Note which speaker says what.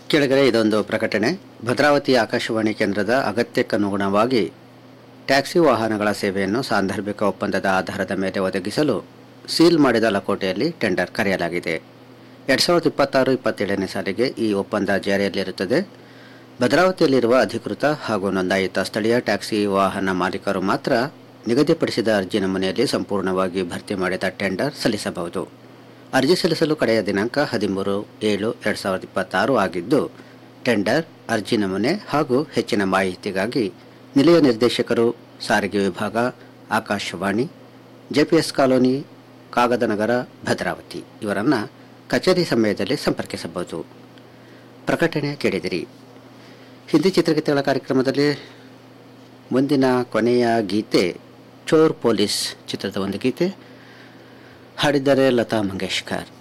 Speaker 1: ಕೆಳಗಡೆ ಇದೊಂದು ಪ್ರಕಟಣೆ ಭದ್ರಾವತಿ ಆಕಾಶವಾಣಿ ಕೇಂದ್ರದ ಅಗತ್ಯಕ್ಕನುಗುಣವಾಗಿ ಟ್ಯಾಕ್ಸಿ ವಾಹನಗಳ ಸೇವೆಯನ್ನು ಸಾಂದರ್ಭಿಕ ಒಪ್ಪಂದದ ಆಧಾರದ ಮೇಲೆ ಒದಗಿಸಲು ಸೀಲ್ ಮಾಡಿದ ಲಕೋಟೆಯಲ್ಲಿ ಟೆಂಡರ್ ಕರೆಯಲಾಗಿದೆ ಎರಡು ಸಾವಿರದ ಇಪ್ಪತ್ತಾರು ಇಪ್ಪತ್ತೇಳನೇ ಸಾಲಿಗೆ ಈ ಒಪ್ಪಂದ ಜಾರಿಯಲ್ಲಿರುತ್ತದೆ ಭದ್ರಾವತಿಯಲ್ಲಿರುವ ಅಧಿಕೃತ ಹಾಗೂ ನೋಂದಾಯಿತ ಸ್ಥಳೀಯ ಟ್ಯಾಕ್ಸಿ ವಾಹನ ಮಾಲೀಕರು ಮಾತ್ರ ನಿಗದಿಪಡಿಸಿದ ಅರ್ಜಿ ನಮೂನೆಯಲ್ಲಿ ಸಂಪೂರ್ಣವಾಗಿ ಭರ್ತಿ ಮಾಡಿದ ಟೆಂಡರ್ ಸಲ್ಲಿಸಬಹುದು ಅರ್ಜಿ ಸಲ್ಲಿಸಲು ಕಡೆಯ ದಿನಾಂಕ ಹದಿಮೂರು ಏಳು ಎರಡು ಸಾವಿರದ ಇಪ್ಪತ್ತಾರು ಆಗಿದ್ದು ಟೆಂಡರ್ ಅರ್ಜಿ ನಮೂನೆ ಹಾಗೂ ಹೆಚ್ಚಿನ ಮಾಹಿತಿಗಾಗಿ ನಿಲಯ ನಿರ್ದೇಶಕರು ಸಾರಿಗೆ ವಿಭಾಗ ಆಕಾಶವಾಣಿ ಜೆಪಿಎಸ್ ಕಾಲೋನಿ ಕಾಗದನಗರ ಭದ್ರಾವತಿ ಇವರನ್ನು ಕಚೇರಿ ಸಮಯದಲ್ಲಿ ಸಂಪರ್ಕಿಸಬಹುದು ಪ್ರಕಟಣೆ ಕೇಳಿದಿರಿ ಹಿಂದಿ ಚಿತ್ರಗೀತೆಗಳ ಕಾರ್ಯಕ್ರಮದಲ್ಲಿ ಮುಂದಿನ ಕೊನೆಯ ಗೀತೆ ಚೋರ್ ಪೊಲೀಸ್ ಚಿತ್ರದ ಒಂದು ಗೀತೆ ಹಾಡಿದ್ದಾರೆ ಲತಾ ಮಂಗೇಶ್ಕರ್